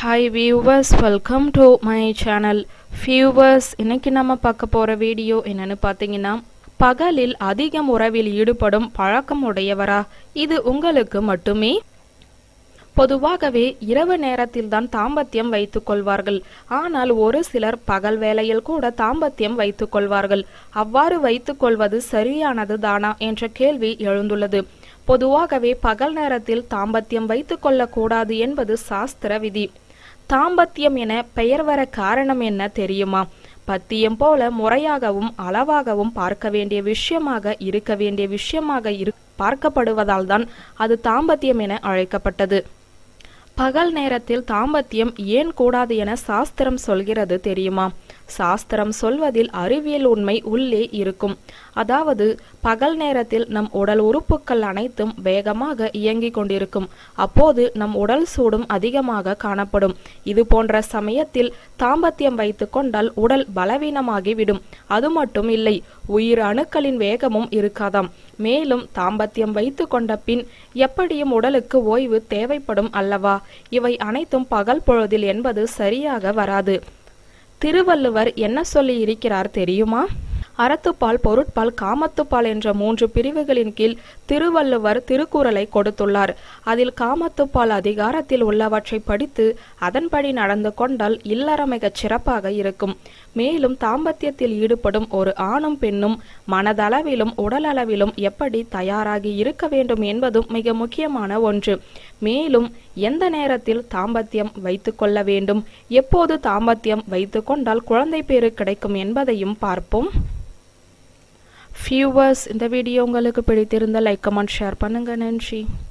hi viewers welcome to my channel viewers இன்னைக்கு நம்ம பார்க்க போகிற வீடியோ என்னன்னு பார்த்தீங்கன்னா பகலில் அதிகம் உறவில் ஈடுபடும் பழக்கம் உடையவரா இது உங்களுக்கு மட்டுமே பொதுவாகவே இரவு நேரத்தில் தான் தாம்பத்தியம் வைத்துக் கொள்வார்கள் ஆனால் ஒரு சிலர் பகல் வேளையில் கூட தாம்பத்தியம் வைத்துக் கொள்வார்கள் அவ்வாறு வைத்துக் கொள்வது சரியானது தானா என்ற கேள்வி எழுந்துள்ளது பொதுவாகவே பகல் நேரத்தில் தாம்பத்தியம் வைத்துக் கொள்ளக்கூடாது என்பது சாஸ்திர விதி தாம்பத்தியம் என பெயர் வர காரணம் என்ன தெரியுமா பத்தியம் போல முறையாகவும் அளவாகவும் பார்க்க வேண்டிய விஷயமாக இருக்க வேண்டிய விஷயமாக இரு பார்க்கப்படுவதால் தான் அது தாம்பத்தியம் என அழைக்கப்பட்டது பகல் நேரத்தில் தாம்பத்தியம் ஏன் கூடாது என சாஸ்திரம் சொல்கிறது தெரியுமா சாஸ்திரம் சொல்வதில் அறிவியல் உண்மை உள்ளே இருக்கும் அதாவது பகல் நேரத்தில் நம் உடல் உறுப்புகள் அனைத்தும் வேகமாக இயங்கிக் கொண்டிருக்கும் அப்போது நம் உடல் சூடும் அதிகமாக காணப்படும் இது போன்ற சமயத்தில் தாம்பத்தியம் வைத்து கொண்டால் உடல் பலவீனமாகிவிடும் அது மட்டும் இல்லை உயிர் அணுக்களின் வேகமும் இருக்காதாம் மேலும் தாம்பத்தியம் வைத்து கொண்ட பின் எப்படியும் உடலுக்கு ஓய்வு தேவைப்படும் அல்லவா இவை அனைத்தும் பகல் பொழுதில் என்பது சரியாக வராது திருவள்ளுவர் என்ன சொல்லி இருக்கிறார் தெரியுமா அறத்துப்பால் பொருட்பால் காமத்துப்பால் என்ற மூன்று பிரிவுகளின் கீழ் திருவள்ளுவர் திருக்குறளை கொடுத்துள்ளார் அதில் காமத்துப்பால் அதிகாரத்தில் உள்ளவற்றை படித்து அதன்படி நடந்து கொண்டால் இல்லறம் மிகச் சிறப்பாக இருக்கும் மேலும் தாம்பத்தியத்தில் ஈடுபடும் ஒரு ஆணும் பெண்ணும் மனதளவிலும் உடலளவிலும் எப்படி தயாராகி இருக்க வேண்டும் என்பதும் மிக முக்கியமான ஒன்று மேலும் எந்த நேரத்தில் தாம்பத்தியம் வைத்து கொள்ள வேண்டும் எப்போது தாம்பத்தியம் வைத்து கொண்டால் குழந்தை பேறு கிடைக்கும் என்பதையும் பார்ப்போம் வியூவர்ஸ் இந்த வீடியோ உங்களுக்கு பிடித்திருந்தால் லைக் கமெண்ட் ஷேர் பண்ணுங்க நன்றி